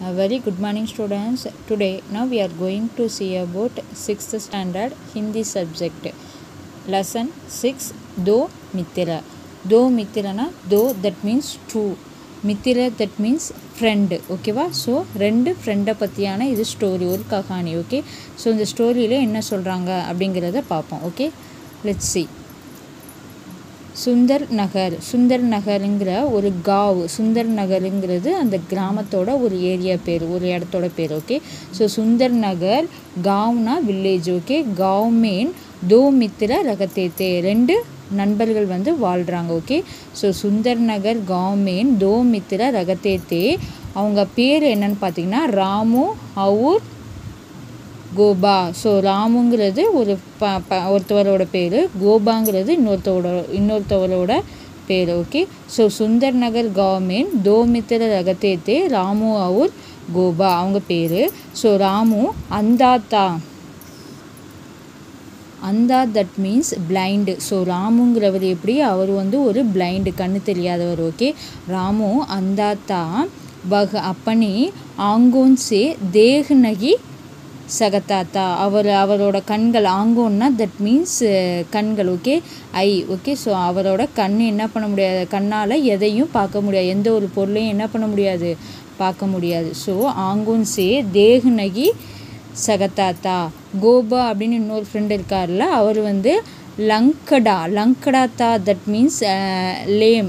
A very good morning students. Today now we are going to see about 6th standard Hindi subject. Lesson 6 Do Mitra. Do மித்திரனா தோ that means டூ மித்திர that means friend ஓகேவா so ரெண்டு ஃப்ரெண்டை பற்றியான இது ஸ்டோரி ஒரு கஹானி ஓகே ஸோ இந்த ஸ்டோரியில் என்ன சொல்கிறாங்க அப்படிங்கிறத பார்ப்போம் okay let's see Sundar Nagar Sundar நகருங்கிற ஒரு காவ் சுந்தர் நகருங்கிறது அந்த கிராமத்தோட ஒரு ஏரியா பேர் ஒரு இடத்தோட பேர் ஓகே ஸோ சுந்தர் நகர் காவ்னா வில்லேஜ் ஓகே காவ் மேன் தோ மித்திர ரகத்தேத்தே ரெண்டு நண்பர்கள் வந்து வாழ்கிறாங்க ஓகே ஸோ சுந்தர் நகர் காவ் மேன் தோ மித்திர ரகத்தேத்தே அவங்க பேர் என்னன்னு பார்த்தீங்கன்னா ராமு அவுர் கோபா ஸோ ராமுங்கிறது ஒரு ப ப ஒருத்தவரோட பேர் கோபாங்கிறது இன்னொருத்தவோட இன்னொருத்தவரோட பேர் ஓகே ஸோ சுந்தர் நகர் கவர்மெண்ட் தோமித்திர ரகத்தேத்தே ராமு அவுர் கோபா அவங்க பேர் ஸோ ராமு அந்தாத்தா அந்தா தட் மீன்ஸ் பிளைண்டு ஸோ ராமுங்கிறவர் எப்படி அவர் வந்து ஒரு பிளைண்டு கண்ணு தெரியாதவர் ஓகே ராமு அந்தாத்தா வக அப்பனி ஆங்கோன் சே தேஹ் நகி சகத்தாத்தா அவர் அவரோட கண்கள் ஆங்கோன்னா தட் மீன்ஸ் கண்கள் ஓகே ஐ ஓகே ஸோ அவரோட கண் என்ன பண்ண முடியாது கண்ணால் எதையும் பார்க்க முடியாது எந்த ஒரு பொருளையும் என்ன பண்ண முடியாது பார்க்க முடியாது ஸோ ஆங்கோன் சே தேஹ் நகி சகத்தாத்தா கோபா அப்படின்னு இன்னொரு ஃப்ரெண்ட் இருக்கார்ல அவர் வந்து லங்கடா லங்கடாத்தா தட் மீன்ஸ் லேம்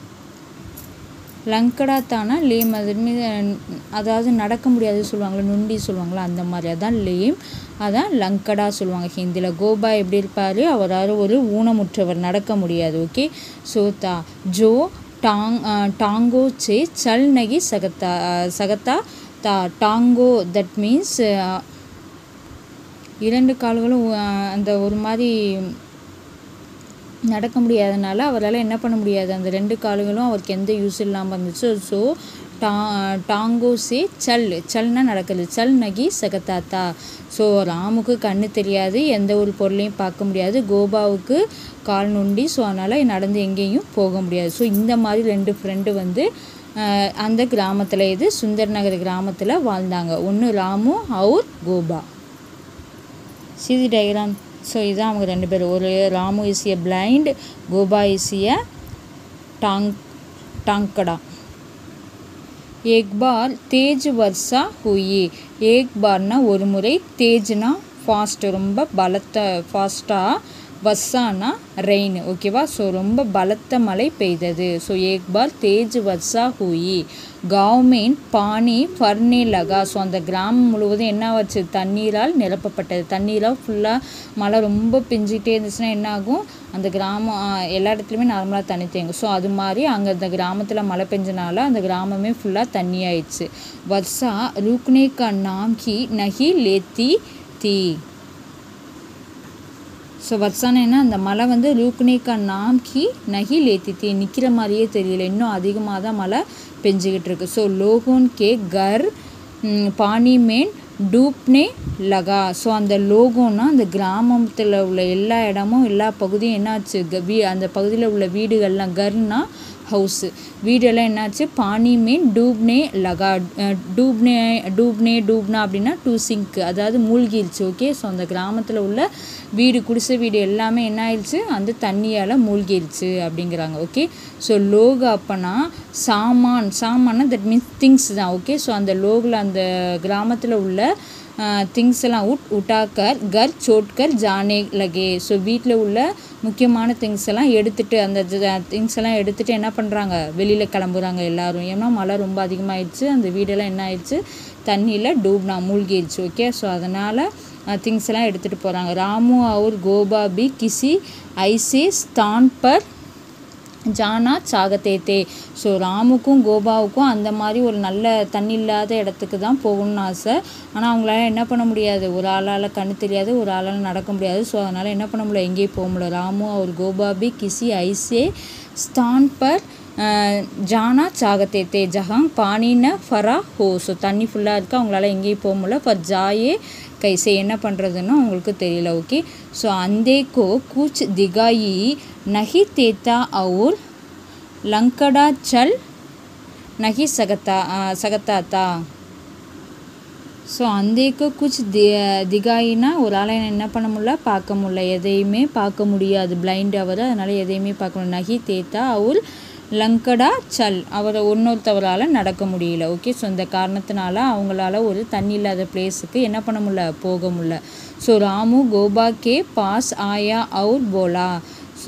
லங்கடாத்தானா லேம் அது மீது அதாவது நடக்க முடியாது சொல்லுவாங்களா நொண்டி சொல்லுவாங்களா அந்த மாதிரி அதான் லேம் அதான் லங்கடா சொல்லுவாங்க ஹிந்தியில் கோபா எப்படி இருப்பார் அவரால் ஒரு ஊனமுற்றவர் நடக்க முடியாது ஓகே ஸோ தா ஜோ டாங் டாங்கோ சே சல் நகி சகத்தா சகத்தா தா டாங்கோ தட் மீன்ஸ் இரண்டு கால்களும் அந்த ஒரு மாதிரி நடக்க முடியாதனால அவரால் என்ன பண்ண முடியாது அந்த ரெண்டு கால்களும் அவருக்கு எந்த யூஸ் இல்லாமல் இருந்துச்சு ஸோ டா டாங்கோ சே சல் சல்னா நடக்குது சல் நகி சகத்தாத்தா ஸோ ராமுக்கு கண்ணு தெரியாது எந்த ஒரு பொருளையும் பார்க்க முடியாது கோபாவுக்கு கால் நொண்டி ஸோ அதனால் நடந்து எங்கேயும் போக முடியாது ஸோ இந்த மாதிரி ரெண்டு ஃப்ரெண்டு வந்து அந்த கிராமத்தில் இது சுந்தர் நகர் கிராமத்தில் வாழ்ந்தாங்க ஒன்று ராமு அவுர் கோபா சிதி டயக்ராம் ஸோ இதுதான் அவங்க ரெண்டு பேரும் ஒரு Ramu is a blind Gopa is a டாங் டாங்கடா ஏக் பார் தேஜ் வர்ஷா ஹூயி ஏக் பார்னா ஒரு முறை தேஜ்னா ஃபாஸ்ட் ரொம்ப பலத்த ஃபாஸ்ட்டாக வர்ஷானா ரெயின் ஓகேவா ஸோ ரொம்ப பலத்த மழை பெய்தது ஸோ ஏக் பார் தேஜ் வர்ஷா ஹூயி கவர்மெண்ட் பானி ஃபர்னே லகா ஸோ அந்த கிராமம் முழுவதும் என்ன வச்சு தண்ணீரால் நிரப்பப்பட்டது தண்ணீரால் ஃபுல்லாக மழை ரொம்ப பெஞ்சிக்கிட்டே இருந்துச்சுன்னா என்ன ஆகும் அந்த கிராமம் எல்லா இடத்துலையுமே நார்மலாக தண்ணி தேங்கும் ஸோ அது மாதிரி அங்கே அந்த கிராமத்தில் மழை பெஞ்சனால அந்த கிராமமே ஃபுல்லாக தண்ணி ஆயிடுச்சு வர்ஷா ருக்னே கா நாம் கி நகி லேத்தி தீ ஸோ வர்ஷானா அந்த மழை வந்து ரூக்னேக்கா நாம் கி நகி லேத்தித்தி நிற்கிற மாதிரியே தெரியல இன்னும் அதிகமாக தான் மழை பெஞ்சிக்கிட்டு இருக்கு ஸோ லோகோன் கே கர் பானி மேன் டூப்னே லகா ஸோ அந்த லோகோன்னா அந்த கிராமத்தில் உள்ள எல்லா இடமும் எல்லா பகுதியும் என்னாச்சு வீ அந்த பகுதியில் உள்ள வீடுகள்லாம் கர்னா ஹவுஸு வீடெல்லாம் என்னாச்சு பானி மீன் டூப்னே லகா டூப்னே டூப்னே டூப்னா அப்படின்னா டூ சிங்க் அதாவது மூழ்கிருச்சு ஓகே ஸோ அந்த கிராமத்தில் உள்ள வீடு குடிசை வீடு எல்லாமே என்ன ஆயிடுச்சு அந்த தண்ணியால் மூழ்கிருச்சு அப்படிங்கிறாங்க ஓகே ஸோ லோகு அப்போனா சாமான் சாமான்னா தட் மீன்ஸ் திங்ஸ் தான் ஓகே ஸோ அந்த லோகில் அந்த கிராமத்தில் உள்ள திங்ஸ் எல்லாம் உட் உட்டாக்கர் கர் சோட்கர் ஜானே லகே ஸோ வீட்டில் உள்ள முக்கியமான திங்ஸ் எல்லாம் எடுத்துகிட்டு அந்த திங்ஸ் எல்லாம் எடுத்துகிட்டு என்ன பண்ணுறாங்க வெளியில் கிளம்புறாங்க எல்லாரும் ஏன்னா மழை ரொம்ப அதிகமாகிடுச்சு அந்த வீடெல்லாம் என்ன ஆயிடுச்சு தண்ணியில் டூப்னா மூழ்கிடுச்சு ஓகே ஸோ அதனால் திங்ஸ் எல்லாம் எடுத்துகிட்டு போகிறாங்க ராமு அவர் கோபா பி கிசி ஐசே ஸ்தான் பர் ஜானா சாகத்தேத்தே ஸோ ராமுக்கும் கோபாவுக்கும் அந்த மாதிரி ஒரு நல்ல தண்ணி இல்லாத இடத்துக்கு தான் போகணும்னு ஆசை ஆனால் அவங்களால என்ன பண்ண முடியாது ஒரு ஆளால் கண்ணு தெரியாது ஒரு ஆளால் நடக்க முடியாது ஸோ அதனால் என்ன பண்ண முடியல எங்கேயும் போக முடியல ராமு அவர் கோபாபி கிசி ஐசே ஸ்தான் பர் ஜானா சாகத்தேத்தே ஜஹாங் பானின ஃபரா ஹோ ஸோ தண்ணி ஃபுல்லாக இருக்குது அவங்களால எங்கேயும் போக முடியல ஃபர் ஜாயே கைசே என்ன பண்ணுறதுன்னு அவங்களுக்கு தெரியல ஓகே ஸோ அந்தேக்கோ கூச் திகாயி நஹி தேத்தா அவுர் லங்கடா சல் நகி சகத்தா சகத்தாத்தா ஸோ அந்தேக்கு குச் தி திகாயினா ஒரு ஆளை என்ன பண்ண முடியல பார்க்க முடியல எதையுமே பார்க்க முடியாது பிளைண்ட் அவர் அதனால் எதையுமே பார்க்க முடியல நகி தேத்தா அவர் லங்கடா சல் அவரை இன்னொருத்தவரால் நடக்க முடியல ஓகே ஸோ இந்த காரணத்தினால அவங்களால ஒரு தண்ணி இல்லாத பிளேஸுக்கு என்ன பண்ண முடியல போக முடியல ஸோ ராமு கோபா கே பாஸ் ஆயா அவுர் போலா ஸோ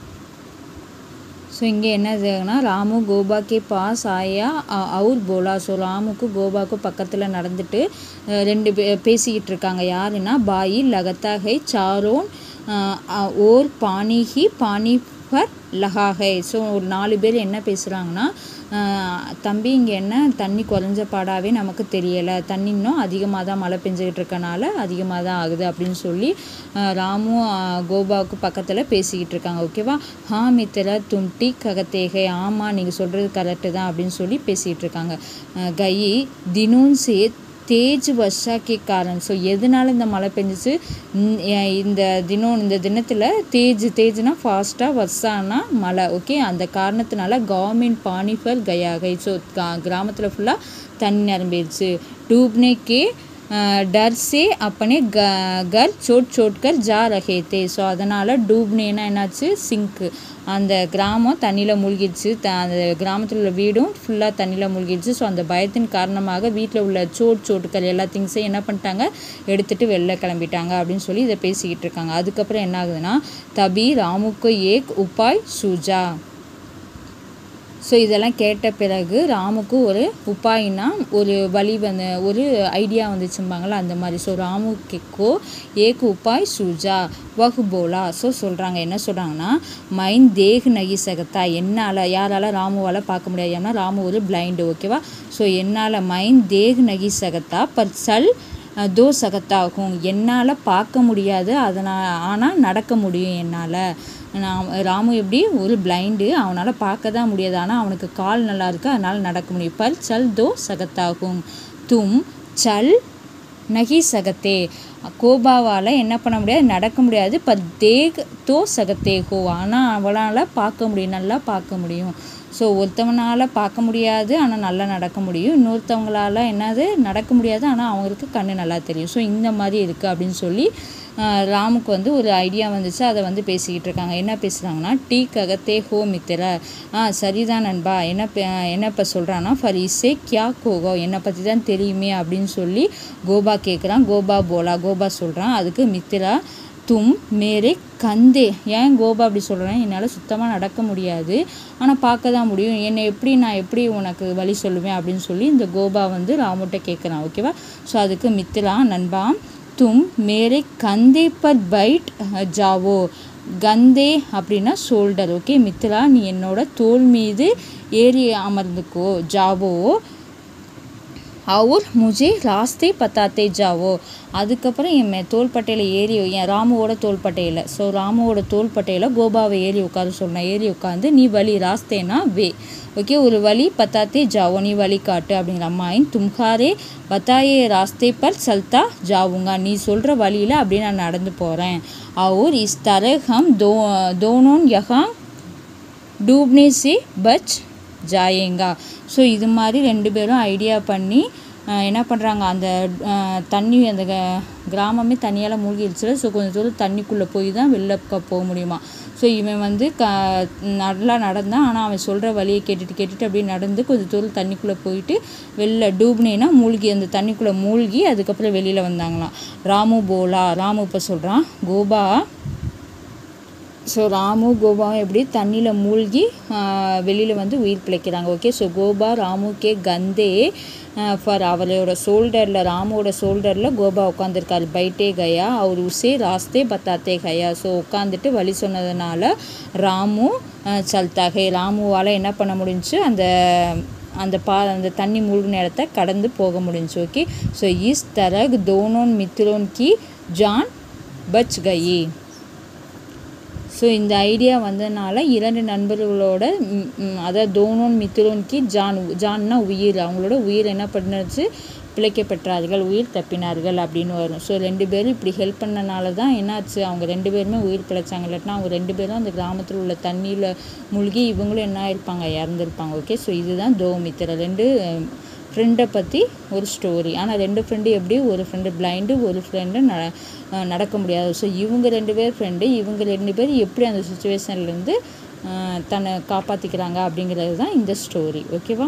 ஸோ இங்கே என்ன இதுனா ராமு கோபா கே பாஸ் ஆயா அ- அவுர் போலா ஸோ ராமுக்கு கோபாக்கும் பக்கத்தில் நடந்துட்டு அஹ், ரெண்டு பே பேசிக்கிட்டு இருக்காங்க யாருன்னா பாயி லகத்தா ஹை சாரோன் அஹ், அ- ஓர் பானி ஹி பானி பர் லஹா ஹை ஸோ ஒரு நாலு பேர் என்ன பேசுகிறாங்கன்னா தம்பி இங்கே என்ன தண்ணி குறைஞ்ச பாடாவே நமக்கு தெரியலை தண்ணி இன்னும் அதிகமாக தான் மழை பெஞ்சுக்கிட்டு இருக்கனால அதிகமாக தான் ஆகுது அப்படின்னு சொல்லி அஹ், ராமு அஹ், கோபாவுக்கு பக்கத்தில் பேசிக்கிட்டு இருக்காங்க ஓகேவா ஹா மித்திர தும்டி ககத்தேகை ஆமாம் நீங்கள் சொல்கிறது கரெக்டு தான் அப்படின்னு சொல்லி பேசிகிட்டு இருக்காங்க அஹ், கை தினூன் சே தேஜ் வர்ஷா கே காரன் ஸோ எதனால இந்த மழை பெஞ்சிச்சு இந்த- அஹ் இந்த தினம் இந்த தினத்தில் தேஜ் தேஜ்னா ஃபாஸ்ட்டாக வர்ஷானா மழை ஓகே அந்த காரணத்தினால கவர்மெண்ட் பானிஃபர் கயாகை ஸோ கிராமத்தில் ஃபுல்லாக தண்ணி நிரம்பிடுச்சு டூப்னே கே अ, डर से अपने ग- घर छोट छोट कर जा रहे थे ஸோ அதனால் டூப்னேனா என்னாச்சு சிங்க்கு அந்த கிராமம் தண்ணியில் மூழ்கிடுச்சு த அந்த கிராமத்தில் உள்ள வீடும் ஃபுல்லாக தண்ணியில் மூழ்கிடுச்சு ஸோ அந்த பயத்தின் காரணமாக வீட்டில் உள்ள சோட் சோட்டுக்கள் எல்லா திங்ஸையும் என்ன பண்ணிட்டாங்க எடுத்துட்டு வெளில கிளம்பிட்டாங்க அப்படின்னு சொல்லி இதை பேசிக்கிட்டு இருக்காங்க அதுக்கப்புறம் என்ன ஆகுதுன்னா தபி ராமுக்கு ஏக் உபாய் சூஜா ஸோ இதெல்லாம் கேட்ட பிறகு ராமுக்கு ஒரு உப்பாயினா ஒரு வழி வந்து ஒரு ஐடியா வந்துச்சும்பாங்களா அந்த மாதிரி ஸோ ராமுக்கோ ஏக் உப்பாய் சூஜா வஹு போலா ஸோ சொல்கிறாங்க என்ன சொல்கிறாங்கன்னா மைன் தேக் நகி சகத்தா என்னால் யாரால் ராமுவால் பார்க்க முடியாது ஏன்னா ராமு ஒரு பிளைண்டு ஓகேவா ஸோ என்னால் மைன் தேக் நகி சகத்தா பர் சல் அஹ், தோ சகத்தாகும் என்னால் பார்க்க முடியாது அதனால் ஆனால் நடக்க முடியும் என்னால் நான் ராமு எப்படி ஒரு பிளைண்டு அவனால் பார்க்க தான் முடியாது ஆனால் அவனுக்கு கால் நல்லா இருக்கு அதனால் நடக்க முடியும் பர் சல் தோ சகத்தாகும் தும் சல் நகி சகத்தே கோபாவால் என்ன பண்ண முடியாது நடக்க முடியாது பர் தேக் தோ சகத்தே ஹோ ஆனால் அவளால் பார்க்க முடியும் நல்லா பார்க்க முடியும் ஸோ ஒருத்தவனால் பார்க்க முடியாது ஆனால் நல்லா நடக்க முடியும் இன்னொருத்தவங்களால என்னது நடக்க முடியாது ஆனால் அவங்களுக்கு கண்ணு நல்லா தெரியும் ஸோ இந்த மாதிரி இருக்குது அப்படின்னு சொல்லி ஆஹ், ராமுக்கு வந்து ஒரு ஐடியா வந்துச்சு அதை வந்து பேசிக்கிட்டு இருக்காங்க என்ன பேசுகிறாங்கன்னா டீ ககத்தே ஹோ மித்திர ஆ சரிதான் நண்பா என்ன பே- என்ன இப்போ சொல்கிறான்னா ஃபர் இசே கியா கோகோ என்னை பற்றி தான் தெரியுமே அப்படின்னு சொல்லி கோபா கேட்குறான் கோபா போலா கோபா சொல்கிறான் அதுக்கு மித்திரா தும் மேரே கந்தே ஏன் கோபா அப்படி சொல்கிறேன் என்னால் சுத்தமாக நடக்க முடியாது ஆனால் பார்க்க தான் முடியும் என்னை எப்படி நான் எப்படி உனக்கு வழி சொல்லுவேன் அப்படின்னு சொல்லி இந்த கோபா வந்து ராமுட்ட கேட்குறான் ஓகேவா ஸோ அதுக்கு மித்திரா நண்பா தும் மேரே கந்தே பர் பைட் ஜாவோ கந்தே அப்படின்னா ஷோல்டர் ஓகே மித்ரா நீ என்னோட தோல் மீது ஏறி அமர்ந்துக்கோ ஜாவோ அவர் முஜே ராஸ்தே பத்தாத்தே ஜாவோ அதுக்கப்புறம் என் மே- தோள்பட்டையில் ஏறி என் ராமுவோட தோள்பட்டையில் ஸோ ராமுவோட தோள்பட்டையில் கோபாவை ஏறி உட்கார சொன்னேன் ஏறி உட்காந்து நீ வழி ராஸ்தேனா வே ஓகே ஒரு வழி பத்தாத்தே ஜாவோ நீ வழி காட்டு அப்படிங்கிற அம்மாயின் தும்காரே பத்தாயே ராஸ்தே பர் சல்தா ஜாவுங்க நீ சொல்கிற வழியில் அப்படியே நான் நடந்து போகிறேன் और इस तरह हम दो दोनों यहाँ डूबने से बच जाएगा ஸோ இது மாதிரி ரெண்டு பேரும் ஐடியா பண்ணி அஹ், என்ன பண்ணுறாங்க அந்த அஹ், தண்ணி அந்த க- கிராமமே தண்ணியால் மூழ்கிடுச்சுல ஸோ கொஞ்சம் தூரம் தண்ணிக்குள்ளே போய் தான் வெளில க- போக முடியுமா ஸோ இவன் வந்து க நல்லா நடந்தான் ஆனால் அவன் சொல்கிற வழியை கேட்டுட்டு கேட்டுட்டு அப்படியே நடந்து கொஞ்சம் தூரம் தண்ணிக்குள்ளே போயிட்டு வெளில டூப்னேனா மூழ்கி அந்த தண்ணிக்குள்ளே மூழ்கி அதுக்கப்புறம் வெளியில் வந்தாங்களாம் ராமு போலா ராமு இப்போ சொல்கிறான் கோபா ஸோ ராமு கோபாவும் எப்படி தண்ணியில் மூழ்கி வெளியில் வந்து உயிர் பிழைக்கிறாங்க ஓகே ஸோ கோபா ராமு கே கந்தே ஃபார் அவரோட ஷோல்டரில் ராமுவோட ஷோல்டரில் கோபா உட்காந்துருக்காரு பைட்டே கயா அவர் உசே ராஸ்தே பத்தாத்தே கயா ஸோ உட்காந்துட்டு வழி சொன்னதுனால ராமு அஹ், சல்தாகே ராமுவால் என்ன பண்ண முடிஞ்சுச்சு அந்த அந்த பா அந்த தண்ணி மூழ்கின இடத்த கடந்து போக முடிஞ்சுச்சு ஓகே ஸோ இஸ் தரக் தோனோன் மித்ரோன் கி ஜான் பச் கயி ஸோ இந்த ஐடியா வந்ததுனால இரண்டு நண்பர்களோட ம், ம், அதாவது தோனோன் மித்ரோன்கி ஜான் ஜான்னா உயிர் அவங்களோட உயிர் என்ன பண்ணுச்சு பிழைக்கப்பெற்றார்கள் உயிர் தப்பினார்கள் அப்படின்னு வரும் ஸோ ரெண்டு பேரும் இப்படி ஹெல்ப் பண்ணனால தான் என்னாச்சு அவங்க ரெண்டு பேருமே உயிர் பிழைச்சாங்க இல்லாட்டினா அவங்க ரெண்டு பேரும் அந்த கிராமத்தில் உள்ள தண்ணியில் மூழ்கி இவங்களும் என்ன ஆயிருப்பாங்க இறந்துருப்பாங்க ஓகே ஸோ இதுதான் தோ மித்திர ரெண்டு அஹ், ஃப்ரெண்டை பற்றி ஒரு ஸ்டோரி ஆனால் ரெண்டு ஃப்ரெண்டு எப்படி ஒரு ஃப்ரெண்டு பிளைண்டு ஒரு ஃப்ரெண்டு ந அஹ் நடக்க முடியாது ஸோ இவங்க ரெண்டு பேர் ஃப்ரெண்டு இவங்க ரெண்டு பேர் எப்படி அந்த சுச்சுவேஷன்லேருந்து தன்னை காப்பாற்றிக்கிறாங்க அப்படிங்கிறது தான் இந்த ஸ்டோரி ஓகேவா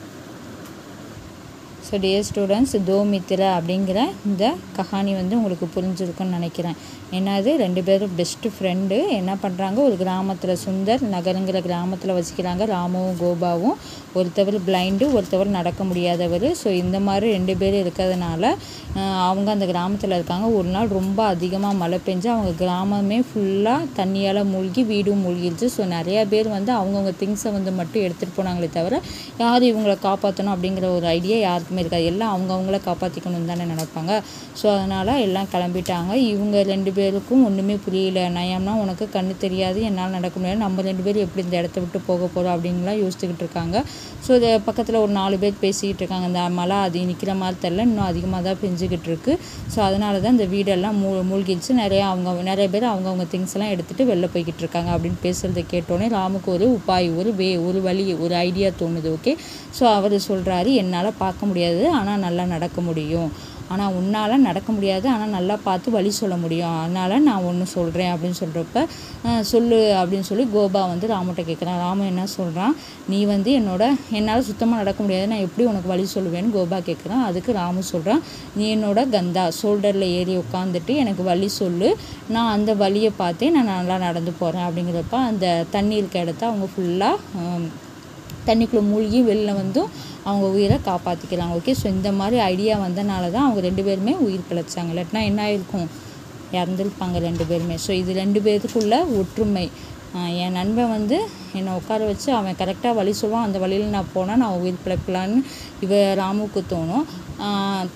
ஸோ டியர் ஸ்டூடெண்ட்ஸ் தோ மித்திரா அப்படிங்கிற இந்த கஹானி வந்து உங்களுக்கு புரிஞ்சிருக்குன்னு நினைக்கிறேன் என்னது ரெண்டு பேரும் பெஸ்ட்டு ஃப்ரெண்டு என்ன பண்ணுறாங்க ஒரு கிராமத்தில் சுந்தர் நகருங்கிற கிராமத்தில் வசிக்கிறாங்க ராமுவும் கோபாவும் ஒருத்தவர் பிளைண்டு ஒருத்தவர் நடக்க முடியாதவர் ஸோ இந்த மாதிரி ரெண்டு பேர் இருக்கிறதுனால ஆஹ், அவங்க அந்த கிராமத்தில் இருக்காங்க ஒரு நாள் ரொம்ப அதிகமாக மழை பெஞ்சு அவங்க கிராமமே ஃபுல்லாக தண்ணியால் மூழ்கி வீடும் மூழ்கிடுச்சு ஸோ நிறையா பேர் வந்து அவங்கவுங்க திங்ஸை வந்து மட்டும் எடுத்துகிட்டு போனாங்களே தவிர யார் இவங்களை காப்பாற்றணும் அப்படிங்கிற ஒரு ஐடியா யாருக்குமே இருக்காது எல்லாம் அவங்கவுங்கள காப்பாற்றிக்கணும்னு தானே நினைப்பாங்க ஸோ அதனால் எல்லாம் கிளம்பிட்டாங்க இவங்க ரெண்டு பேருக்கும் ஒன்றுமே புரியல நயம்னா உனக்கு கண்ணு தெரியாது என்னால் நடக்க முடியாது நம்ம ரெண்டு பேரும் எப்படி இந்த இடத்த விட்டு போக போகிறோம் அப்படின்லாம் யோசிச்சுக்கிட்டு இருக்காங்க ஸோ இது பக்கத்தில் ஒரு நாலு பேர் பேசிக்கிட்டு இருக்காங்க இந்த மழை அது நிற்கிற மாதிரி தெரில இன்னும் அதிகமாக தான் பெஞ்சுக்கிட்டு இருக்கு ஸோ அதனால தான் இந்த வீடெல்லாம் மூ மூழ்கிடுச்சு நிறைய அவங்க நிறைய பேர் அவங்கவுங்க திங்ஸ் எல்லாம் எடுத்துகிட்டு வெளில போய்கிட்டு இருக்காங்க அப்படின்னு பேசுகிறத கேட்டோன்னே ராமுக்கு ஒரு உபாய் ஒரு வே ஒரு வழி ஒரு ஐடியா தோணுது ஓகே ஸோ அவர் சொல்கிறாரு என்னால் பார்க்க முடியாது ஆனால் நல்லா நடக்க முடியும் ஆனால் உன்னால் நடக்க முடியாது ஆனால் நல்லா பார்த்து வழி சொல்ல முடியும் அதனால் நான் ஒன்று சொல்கிறேன் அப்படின்னு சொல்கிறப்ப சொல்லு அப்படின்னு சொல்லி கோபா வந்து ராமுகிட்ட கேட்குறான் ராமு என்ன சொல்கிறான் நீ வந்து என்னோட என்னால் சுத்தமாக நடக்க முடியாது நான் எப்படி உனக்கு வழி சொல்லுவேன்னு கோபா கேட்குறான் அதுக்கு ராமு சொல்கிறான் நீ என்னோட கந்தா ஷோல்டரில் ஏறி உட்காந்துட்டு எனக்கு வழி சொல்லு நான் அந்த வழியை பார்த்தே நான் நல்லா நடந்து போகிறேன் அப்படிங்கிறப்ப அந்த தண்ணி இருக்க இடத்த அவங்க ஃபுல்லாக தண்ணிக்குள்ளே மூழ்கி வெளில வந்தும் அவங்க உயிரை காப்பாற்றிக்கிறாங்க ஓகே ஸோ இந்த மாதிரி ஐடியா வந்தனால தான் அவங்க ரெண்டு பேருமே உயிர் பிழைச்சாங்க இல்லாட்டினா என்ன ஆயிருக்கும் இறந்துருப்பாங்க ரெண்டு பேருமே ஸோ இது ரெண்டு பேருக்குள்ள ஒற்றுமை ஆஹ் என் நண்பன் வந்து என்னை உட்கார வச்சு அவன் கரெக்டாக வழி சொல்லுவான் அந்த வழியில் நான் போனால் நான் உயிர் பிழைக்கலான்னு இவ ராமுக்கு தோணும் ஆஹ்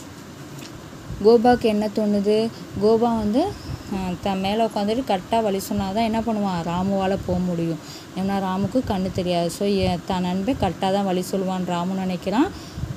கோபாக்கு என்ன தோணுது கோபா வந்து ஆஹ் தன் மேலே உட்காந்துட்டு கரெக்டாக வழி சொன்னால் தான் என்ன பண்ணுவான் ராமுவால் போக முடியும் ஏன்னா ராமுக்கு கண்ணு தெரியாது ஸோ தன் நண்பன் கரெக்டாக தான் வழி சொல்லுவான் ராமு நினைக்கிறான்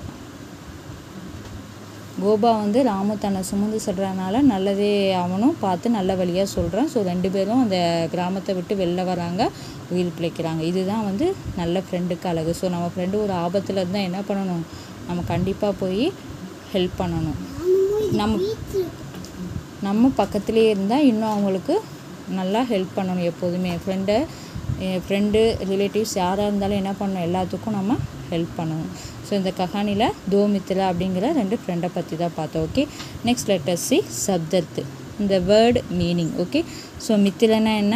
கோபா வந்து ராமு தன்னை சுமந்து சொல்கிறனால நல்லதே அவனும் பார்த்து நல்ல வழியாக சொல்கிறான் ஸோ ரெண்டு பேரும் அந்த கிராமத்தை விட்டு வெளில வராங்க உயிர் பிழைக்கிறாங்க இதுதான் வந்து நல்ல ஃப்ரெண்டுக்கு அழகு ஸோ நம்ம ஃப்ரெண்டு ஒரு ஆபத்தில் இருந்தால் என்ன பண்ணணும் நம்ம கண்டிப்பாக போய் ஹெல்ப் பண்ணணும் நம்ம நம்ம பக்கத்துலேயே இருந்தால் இன்னும் அவங்களுக்கு நல்லா ஹெல்ப் பண்ணணும் எப்போதுமே என் ஃப்ரெண்டை என் ஃப்ரெண்டு ரிலேட்டிவ்ஸ் யாராக இருந்தாலும் என்ன பண்ணணும் எல்லாத்துக்கும் நம்ம ஹெல்ப் பண்ணணும் ஸோ இந்த கஹானியில் தோ மித்திரா அப்படிங்கிற ரெண்டு ஃப்ரெண்டை பற்றி தான் பார்த்தோம் ஓகே நெக்ஸ்ட் லெட்டர் சி சப்தத்து இந்த வேர்டு மீனிங் ஓகே ஸோ மித்திரனா என்ன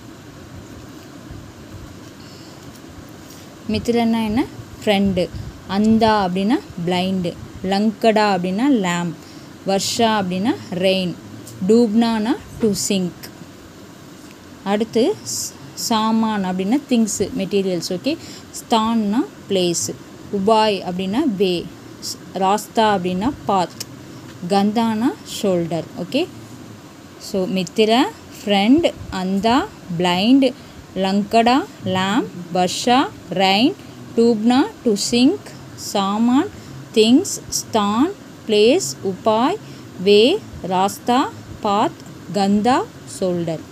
மித்திரன்னா என்ன ஃப்ரெண்டு அந்தா அப்படின்னா பிளைண்டு லங்கடா அப்படின்னா லேம் வர்ஷா அப்படின்னா ரெயின் டூப்னானா டு சிங்க் அடுத்து ஸ்- சாமான் அப்படின்னா திங்ஸு மெட்டீரியல்ஸ் ஓகே ஸ்தான்னா பிளேஸு உபாய் அப்படின்னா வே ராஸ்தா அப்படின்னா பாத் கந்தானா ஷோல்டர் ஓகே ஸோ மித்திர ஃப்ரெண்ட் அந்தா பிளைண்ட் லங்கடா லாம் வர்ஷா ரைன் டூப்னா டு சிங்க் சாமான் திங்ஸ் ஸ்தான் பிளேஸ் உபாய் வே ராஸ்தா பாத் கந்தா shoulder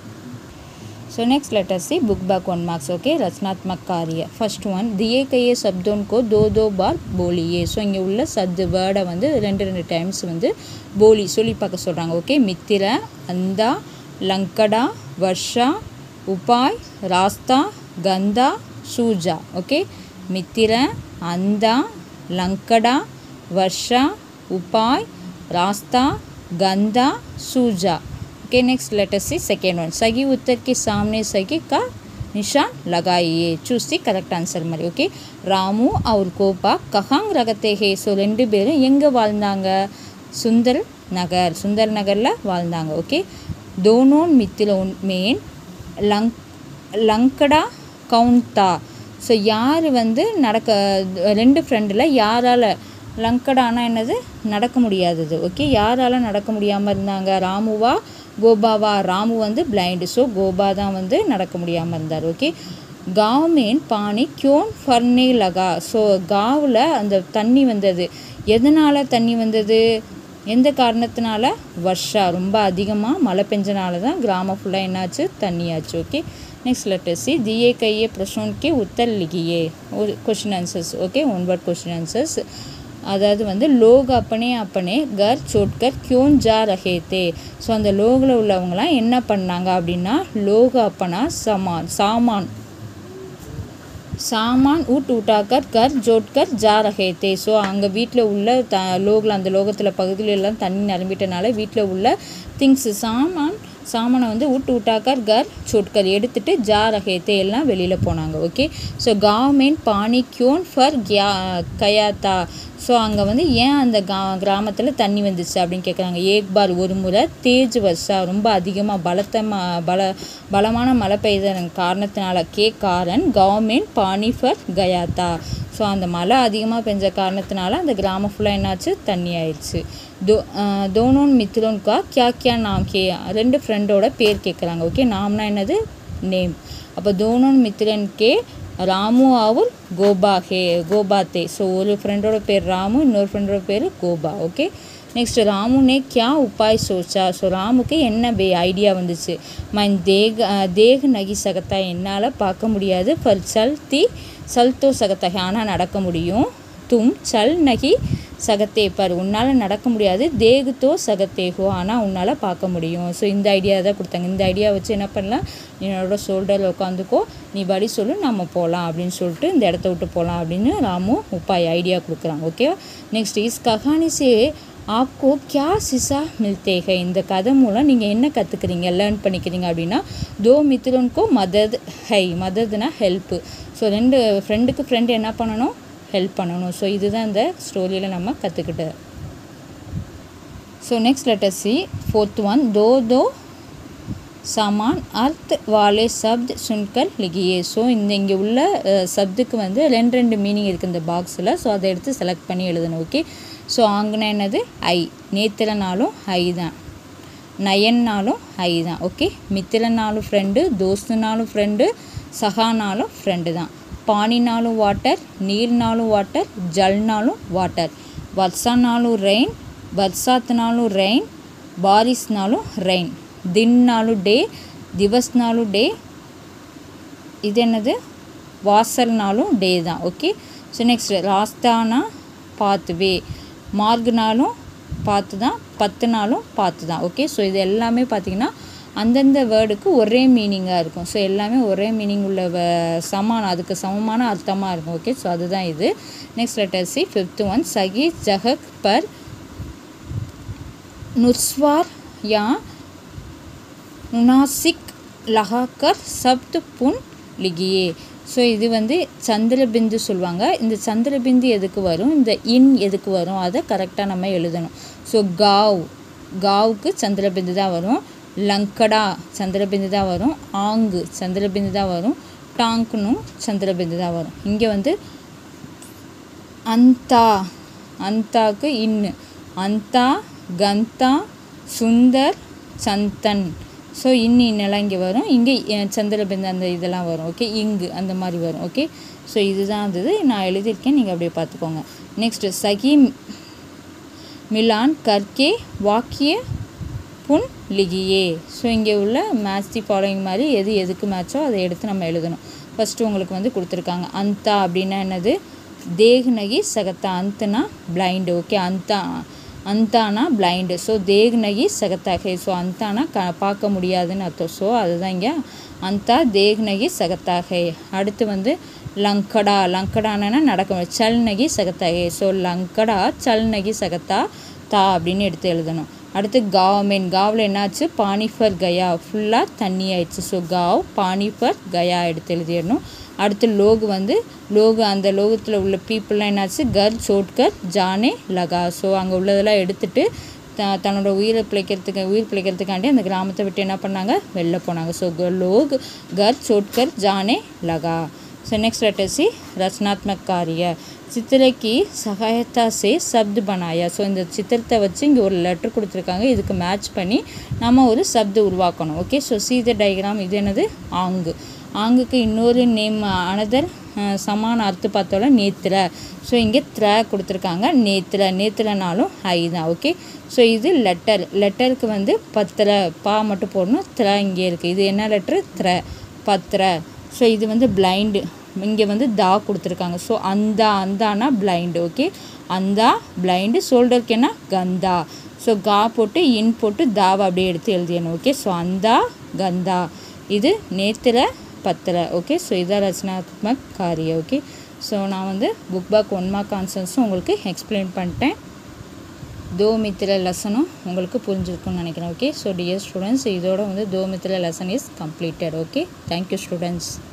so next letter C book back one marks okay रचनात्मक कार्य फर्स्ट वन दिए गए शब्दों को दो दो बार बोलिए ஸோ இங்கே உள்ள சத்து வேர்டை வந்து ரெண்டு ரெண்டு டைம்ஸ் வந்து போலி சொல்லி பார்க்க சொல்கிறாங்க ஓகே மித்திர அந்தா லங்கடா வர்ஷா உபாய் ராஸ்தா கந்தா சூஜா ஓகே மித்திர அந்தா லங்கடா வர்ஷா உபாய் ராஸ்ता गंदा सूजा okay next letter C second one सही उत्तर के सामने सही का निशान लगाइए चूज दी करेक्ट आंसर மாதிரி ஓகே ராமு அவர் கோபா கஹாங் ரகத்தே ஹே ஸோ ரெண்டு பேரும் எங்கே வாழ்ந்தாங்க சுந்தர் நகர் சுந்தர் நகரில் வாழ்ந்தாங்க ஓகே தோனோன் மித்திலோன் மேன் லங் லங்கடா கவுண்டா ஸோ யார் வந்து நடக்க ரெண்டு ஃப்ரெண்டில் யாரால் லங்கடானா என்னது நடக்க முடியாதது ஓகே யாரால் நடக்க முடியாமல் இருந்தாங்க ராமுவா கோபாவா ராமு வந்து பிளைண்டு ஸோ கோபா தான் வந்து நடக்க முடியாமல் இருந்தார் ஓகே காவ்மேன் பானி கியோன் ஃபர்னே லகா ஸோ காவில் அந்த தண்ணி வந்தது எதனால் தண்ணி வந்தது எந்த காரணத்தினால வர்ஷா ரொம்ப அதிகமாக மழை பெஞ்சனால தான் கிராமம் ஃபுல்லாக என்னாச்சு தண்ணியாச்சு ஓகே नेक्स्ट लेटर सी दिए गए प्रश्नों के उत्तर लिखिए ஒரு question answers okay one word question answers அதாவது வந்து லோக் அப்பனே அப்பனே கர் சோட்கர் கியோன் ஜா ரஹே தே ஸோ அந்த லோகில் உள்ளவங்களாம் என்ன பண்ணாங்க அப்படின்னா லோக அப்பனா சமான் சாமான் சாமான் ஊட் ஊட்டாக்கர் கர் ஜோட்கர் ஜா ரஹே தே ஸோ அங்கே வீட்டில் உள்ள த லோகில் அந்த லோகத்தில் பகுதியில எல்லாம் தண்ணி நிரம்பிட்டனால வீட்டில் உள்ள திங்ஸ் சாமான் சாமானை வந்து ஊட்டு ஊட்டாக்கர் கர் சோட்கர் எடுத்துட்டு ஜா ரஹேத்தே எல்லாம் வெளியில் போனாங்க ஓகே ஸோ கவர்மெண்ட் பானி கியோன் ஃபர் கியா கயாத்தா ஸோ அங்கே வந்து ஏன் அந்த கா கிராமத்தில் தண்ணி வந்துச்சு அப்படின்னு கேட்குறாங்க ஏக் பார் ஒரு முறை தேஜ் வர்ஷா ரொம்ப அதிகமாக பலத்த ம பல பலமான மழை பெய்ததன் காரணத்தினால கே காரன் கவர்மெண்ட் பானி ஃபர் கயாத்தா ஸோ அந்த மழை அதிகமாக பெஞ்ச காரணத்தினால அந்த கிராமம் ஃபுல்லாக என்னாச்சு தண்ணி ஆயிடுச்சு தோ தோனோன் மித்ரோன்கா கியா கியா நாம் கே ரெண்டு ஃப்ரெண்டோட பேர் கேட்குறாங்க ஓகே நாம்னா என்னது நேம் அப்போ தோனோன் மித்ரன் கே ராமு ஆவுல் கோபா ஹே கோபாத்தே ஸோ ஒரு ஃப்ரெண்டோட பேர் ராமு இன்னொரு ஃப்ரெண்டோட பேர் கோபா ஓகே நெக்ஸ்ட் ராமு நே கியா உப்பாய் சோச்சா ஸோ ராமுக்கு என்ன பே ஐடியா வந்துச்சு மைன் தேக் தேக் நகி சகத்தா என்னால் பார்க்க முடியாது பர் சல் தி சல்தோ சகத்தக ஆனால் நடக்க முடியும் தும் சல் நகி சகத்தே பர் உன்னால் நடக்க முடியாது தேகுத்தோ சகத்தேகோ ஆனால் உன்னால் பார்க்க முடியும் ஸோ இந்த ஐடியா தான் கொடுத்தாங்க இந்த ஐடியா வச்சு என்ன பண்ணலாம் என்னோட ஷோல்டரில் உட்காந்துக்கோ நீ வழி சொல்லு நம்ம போகலாம் அப்படின்னு சொல்லிட்டு இந்த இடத்த விட்டு போகலாம் அப்படின்னு ராமு உப்பாய் ஐடியா கொடுக்குறாங்க ஓகேவா நெக்ஸ்ட் இஸ் கஹானி சே ஆப்கோ கியா சிசா மில்தேக இந்த கதை மூலம் நீங்கள் என்ன கற்றுக்குறீங்க லேர்ன் பண்ணிக்கிறீங்க அப்படின்னா தோ மித்ரனுக்கோ மதத் ஹை மதத்னா ஹெல்ப்பு ஸோ ரெண்டு ஃப்ரெண்டுக்கு ஃப்ரெண்டு என்ன பண்ணணும் ஹெல்ப் பண்ணணும் ஸோ இதுதான் இந்த ஸ்டோரியில் நம்ம கற்றுக்கிட்டது so next letter C fourth one दो दो சமான் அர்த் வாலே சப்த் சுன்கர் லிகியே ஸோ இந்த இங்கே உள்ள சப்துக்கு வந்து ரெண்டு ரெண்டு மீனிங் இருக்குது இந்த பாக்ஸில் ஸோ அதை எடுத்து செலக்ட் பண்ணி எழுதணும் ஓகே ஸோ ஆங்குனா என்னது ஐ நேத்திரனாலும் ஐ தான் நயன்னாலும் ஐ தான் ஓகே மித்திரனாலும் ஃப்ரெண்டு தோஸ்துனாலும் ஃப்ரெண்டு சகானாலும் ஃப்ரெண்டு தான் பானினாலும் வாட்டர் நீர்னாலும் வாட்டர் ஜல்னாலும் வாட்டர் வர்ஷானாலும் ரெயின் வர்ஷாத்னாலும் ரெயின் பாரிஸ்னாலும் ரெயின் தின்னாலும் டே திவஸ்னாலும் டே இது என்னது வாசல்னாலும் டே தான் ஓகே ஸோ நெக்ஸ்ட் ராஸ்தானா பாத்வே மார்க்னாலும் பார்த்து தான் பத்து நாளும் பார்த்து தான் ஓகே ஸோ இது எல்லாமே பார்த்திங்கன்னா அந்தந்த வேர்டுக்கு ஒரே மீனிங்காக இருக்கும் ஸோ எல்லாமே ஒரே மீனிங் உள்ள வ- சமான அதுக்கு சமமான அர்த்தமாக இருக்கும் ஓகே ஸோ அதுதான் இது next letter C fifth one சகி ஜஹக் பர் நுஸ்வார் யா நுனாசிக் லஹாக்கர் சப்து புன் லிகியே ஸோ இது வந்து சந்திரபிந்து சொல்லுவாங்க இந்த சந்திரபிந்து எதுக்கு வரும் இந்த இன் எதுக்கு வரும் அதை கரெக்டாக நம்ம எழுதணும் ஸோ காவ் காவுக்கு சந்திரபிந்து தான் வரும் லங்கடா சந்திரபிந்து தான் வரும் ஆங்கு சந்திரபிந்து தான் வரும் டாங்க்னும் சந்திரபிந்து தான் வரும் இங்கே வந்து அந்தா அந்தாக்கு இன்னு அந்தா கந்தா சுந்தர் சந்தன் ஸோ இன்னி இன்னெல்லாம் இங்கே வரும் இங்கே சந்திரபிந்து அந்த இதெல்லாம் வரும் ஓகே இங்கு அந்த மாதிரி வரும் ஓகே ஸோ இதுதான் அது நான் எழுதியிருக்கேன் நீங்கள் அப்படியே பார்த்துக்கோங்க நெக்ஸ்ட்டு சகி மிலான் கர்கே வாக்கிய புன் லிகியே ஸோ இங்கே உள்ள மேட்ச் தி ஃபாலோயிங் மாதிரி எது எதுக்கு மேட்சோ அதை எடுத்து நம்ம எழுதணும் ஃபஸ்ட்டு உங்களுக்கு வந்து கொடுத்துருக்காங்க அந்தா அப்படின்னா என்னது தேக்னகி சகத்தா அந்தனா பிளைண்டு ஓகே அந்தா அந்தானா பிளைண்டு ஸோ தேக்னகி சகத்தாகே ஸோ அந்தானா க பார்க்க முடியாதுன்னு அர்த்தம் ஸோ அதுதான் இங்கே அந்தா தேக்னகி சகத்தாகே அடுத்து வந்து லங்கடா லங்கடானா நடக்க முடியும் சல்நகி சகத்தாகே ஸோ லங்கடா சல்நகி சகத்தா தா அப்படின்னு எடுத்து எழுதணும் அடுத்து காவ்மென் காவில் என்னாச்சு பானிஃபர் கயா ஃபுல்லாக தண்ணி ஆயிடுச்சு ஸோ காவ் பானிஃபர் கயா எடுத்து எழுதிடணும் அடுத்து லோகு வந்து லோகு அந்த லோகத்தில் உள்ள பீப்புளெலாம் என்னாச்சு கர் சோட்கர் ஜானே லகா ஸோ அங்கே உள்ளதெல்லாம் எடுத்துட்டு த தன்னோட உயிரை பிழைக்கிறதுக்கு உயிர் பிழைக்கிறதுக்காண்டி அந்த கிராமத்தை விட்டு என்ன பண்ணாங்க வெளில போனாங்க ஸோ லோக் கர் சோட்கர் ஜானே லகா ஸோ नेक्स्ट लेटर सी रचनात्मक कार्य चित्र की सहायता से शब्द बनाया ஸோ இந்த சித்திரத்தை வச்சு இங்கே ஒரு லெட்டர் கொடுத்துருக்காங்க இதுக்கு மேட்ச் பண்ணி நம்ம ஒரு சப்து உருவாக்கணும் okay so C the diagram இது என்னது ஆங்கு ஆங்குக்கு இன்னொரு நேம் அனதர் சமான அர்த்தம் பார்த்தோம்னா நேத்திர ஸோ இங்கே த்ர கொடுத்துருக்காங்க நேத்திர நேத்திரனாலும் ஐ தான் ஓகே ஸோ இது லெட்டர் லெட்டருக்கு வந்து பத்திர பா மட்டும் போடணும் த்ர இங்கே இருக்குது இது என்ன லெட்ரு த்ர பத்திர ஸோ இது வந்து பிளைண்டு இங்கே வந்து தா கொடுத்துருக்காங்க ஸோ அந்த அந்தானா பிளைண்டு ஓகே அந்தா பிளைண்டு ஷோல்டருக்கு என்ன கந்தா ஸோ கா போட்டு இன் போட்டு தாவை அப்படியே எடுத்து எழுதியணும் ஓகே ஸோ அந்தா கந்தா இது நேத்தில் பத்தலை ஓகே ஸோ இதான் ரச்சனாத்மக் காரியம் ஓகே ஸோ நான் வந்து புக் பேக் ஒன் மார்க் ஆன்சர்ஸும் உங்களுக்கு எக்ஸ்பிளைன் பண்ணிட்டேன் தோ மித்திர லெசனும் உங்களுக்கு புரிஞ்சிருக்கும்னு நினைக்கிறேன் ஓகே ஸோ டியர் ஸ்டூடெண்ட்ஸ் இதோட வந்து தோ மித்திர lesson is completed okay thank you students